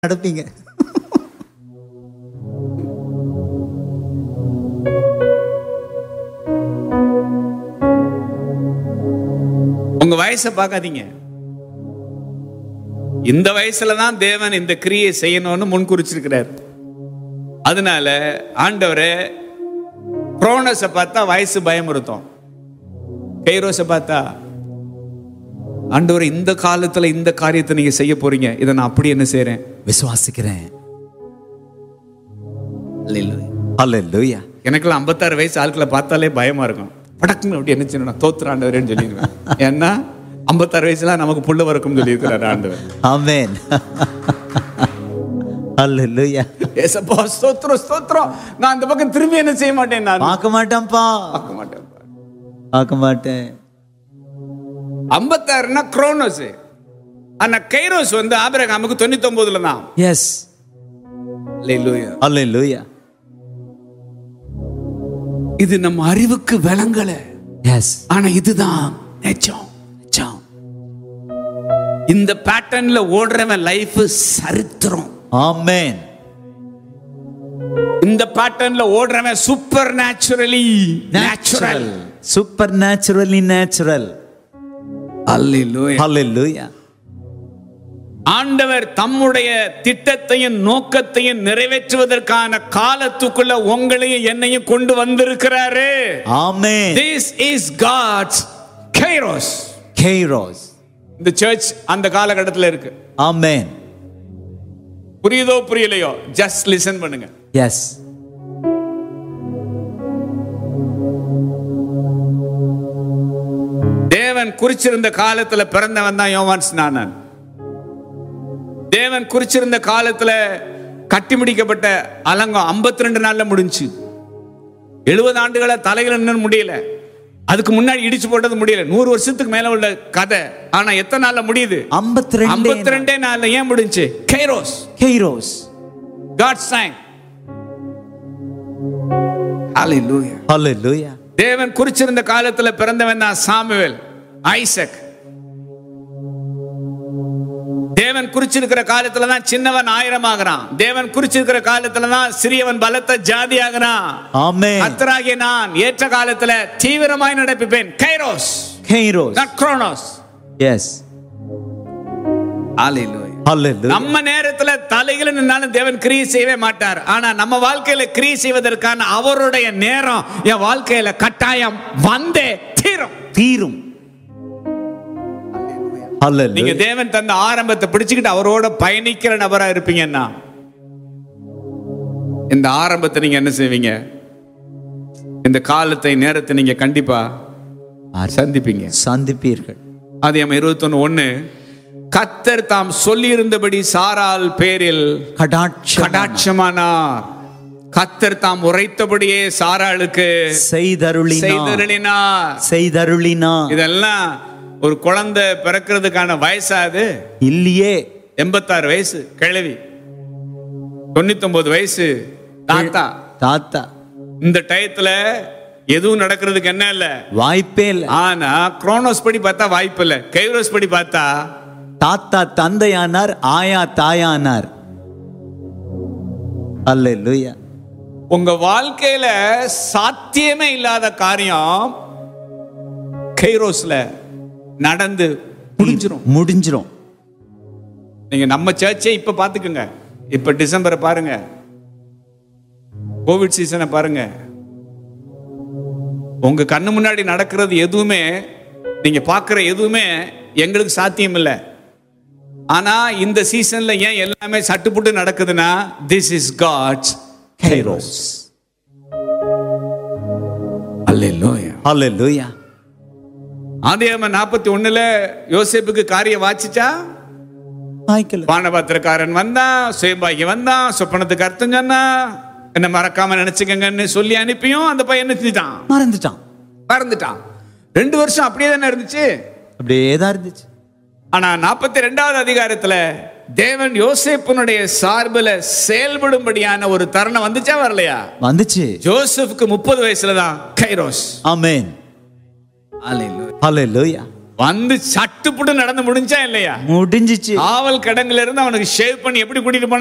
நடப்பீங்க உங்க வயசை பார்க்காதீங்க இந்த வயசுல தான் தேவன் இந்த கிரியை செய்யணும்னு முன்குறிச்சிருக்கிறார் அதனால ஆண்டவரே குரோனஸை பார்த்தா வயசு பயமுறுத்தும் கைரோஸை பார்த்தா ஆண்டவர் இந்த காலத்துல இந்த காரியத்தை நீங்க செய்ய போறீங்க இதை நான் அப்படி என்ன செய்றேன் விசுவாசிக்கிறேன் அல்லேலூயா எனக்குலாம் ஐம்பத்தாறு வயசு ஆட்களை பார்த்தாலே பயமா இருக்கும் படக்குன்னு அப்படி என்ன செய்யணும் தோத்துற ஆண்டவரேன்னு சொல்லிடுவேன் ஏன்னா ஐம்பத்தாறு வயசுல நமக்கு புள்ள வரக்கும்னு சொல்லியிருக்கிறார் ஆண்டவர் ஆமென் அல்லேலூயா ஏசப்பா ஸ்தோத்திரம் ஸ்தோத்திரம் நான் அந்த பக்கம் திரும்பி என்ன செய்ய மாட்டேன் நான் பார்க்க மாட்டேன்ப்பா பார்க்க மாட்டேன் பார்க்க மாட்டேன் ஐம்பத்தாறுனா குரோனோஸ் ஆனா கைரோஸ் வந்து ஆபிரகாமுக்கு தொண்ணூத்தி ஒன்பதுல தான் எஸ் Hallelujah. அல்லேலூயா இது நம்ம அறிவுக்கு விளங்கல எஸ் ஆனா இதுதான் நிஜம் நிஜம் இந்த பேட்டர்ன்ல ஓடுறவன் லைஃப் சரித்திரம் ஆமென் இந்த பேட்டர்ன்ல ஓடுறவன் supernaturally natural supernaturally natural அல்லேலூயா ஆண்டவர் தம்முடைய திட்டத்தையும் நோக்கத்தையும் நிறைவேற்றுவதற்கான காலத்துக்குள்ள உங்களையும் என்னையும் கொண்டு வந்திருக்கிறாரு amen this is God's kairos kairos இந்த சர்ச் அந்த காலகட்டத்தில் இருக்கு ஆமென் புரியுதோ புரியலையோ ஜஸ்ட் லிசன் பண்ணுங்க எஸ் தேவன் குறிச்சிருந்த காலத்துல பிறந்தவன் தான் யோவான் ஸ்நானன் தேவன் குறிச்சிருந்த காலத்துல கட்டி முடிக்கப்பட்ட அலங்கம் 52 ரெண்டு நாள்ல முடிஞ்சு எழுபது ஆண்டுகளா தலைகள் நின்னு முடியல அதுக்கு முன்னாடி இடிச்சு போட்டது முடியல நூறு வருஷத்துக்கு மேல உள்ள கதை ஆனா எத்தனை நாள்ல முடியுது 52 ஐம்பத்தி ரெண்டே நாள்ல ஏன் முடிஞ்சு kairos Garros God sign Hallelujah. அல்லேலூயா தேவன் குறிச்சிருந்த காலத்துல பிறந்தவன் தான் சாமுவேல் ஐசக் தேவன் குறிச்சிருக்கிற காலத்துல தான் சின்னவன் ஆயிரம் ஆகிறான் தேவன் குறிச்சிருக்கிற காலத்துல தான் சிறியவன் பலத்த ஜாதி ஆகிறான் ஆமென் கத்தராகிய நான் ஏற்ற காலத்துல தீவிரமாய் நடப்பிப்பேன் kairos Garros not chronos S Hallelujah. அல்லேலூயா நம்ம நேரத்துல தலைகள் நின்னாலும் தேவன் கிரியை செய்யவே மாட்டார் ஆனா நம்ம வாழ்க்கையில கிரியை செய்வதற்கான அவருடைய நேரம் என் வாழ்க்கையில கட்டாயம் வந்தே தீரும் தீரும் நீங்க அல்லேலூயா தேவன் தந்த ஆரம்பத்தை பிடிச்சுக்கிட்டு அவரோட பயணிக்கிற நபரா இருப்பீங்கன்னா இந்த ஆரம்பத்தை நீங்க என்ன செய்வீங்க இந்த காலத்தை நேரத்தை நீங்க கண்டிப்பா சந்திப்பீங்க சந்திப்பீர்கள் அது நம்ம இருபத்தொன்னு ஒண்ணு கத்தர் தாம் சொல்லியிருந்தபடி சாரால் பேரில் கடாட்சம் கடாட்சமானார் கத்தர் தாம் உரைத்தபடியே சாராளுக்கு செய்தருளினா செய்தருளினார் செய்தருளினா இதெல்லாம் ஒரு குழந்தை பிறக்கிறதுக்கான வயசாது இல்லையே எண்பத்தாறு வயசு கிழவி தொண்ணூத்தொன்பது வயசு தாத்தா தாத்தா இந்த டயத்துல எதுவும் நடக்கிறதுக்கு என்ன இல்ல வாய்ப்பே இல்ல ஆனா குரோனோஸ் படி பார்த்தா வாய்ப்பு இல்ல கைரோஸ் படி பார்த்தா தாத்தா தந்தையானார் ஆயா தாயானார் அல்லேலூயா உங்க வாழ்க்கையில சாத்தியமே இல்லாத காரியம் கைரோஸ்ல நடந்து முடிஞ்சிரும் முடிஞ்சிரும் நீங்க நம்ம சர்ச்சை இப்ப பாத்துக்கோங்க இப்ப டிசம்பரை பாருங்க கோவிட் சீசனை பாருங்க உங்க கண்ணு முன்னாடி நடக்கிறது எதுவுமே நீங்க பார்க்குற எதுவுமே எங்களுக்கு சாத்தியம் இல்லை ஆனா இந்த சீசன்ல ஏன் எல்லாமே சட்டுப்புட்டு நடக்குதுன்னா this is God's kairos hallelujah hallelujah ஆதியாம நாற்பத்தி ஒண்ணுல யோசேப்புக்கு காரியம் வாச்சிச்சா வாய்க்கல பானபாத்திரக்காரன் வந்தான் சுயம்பாகி வந்தான் சொப்பனத்துக்கு அர்த்தம் சொன்னான் என்ன மறக்காம நினைச்சுக்கங்கன்னு சொல்லி அனுப்பியும் அந்த பையன் என்ன செஞ்சுட்டான் மறந்துட்டான் மறந்துட்டான் ரெண்டு வருஷம் அப்படியே தானே இருந்துச்சு அப்படியே தான் இருந்துச்சு ஆனா நாற்பத்தி ரெண்டாவது அதிகாரத்துல தேவன் யோசேப்பினுடைய சார்புல செயல்படும்படியான ஒரு தருணம் வந்துச்சா வரலையா வந்துச்சு ஜோசப்புக்கு முப்பது வயசுல தான் கைரோஸ் ஆமென் அல்லேலூயா வந்து சட்டுப்புட்டு நடந்து முடிஞ்சா இல்லையா முடிஞ்சிச்சு காவல் கடங்குல இருந்து அவனுக்கு ஷேவ் பண்ணி எப்படி கூட்டிட்டு போனா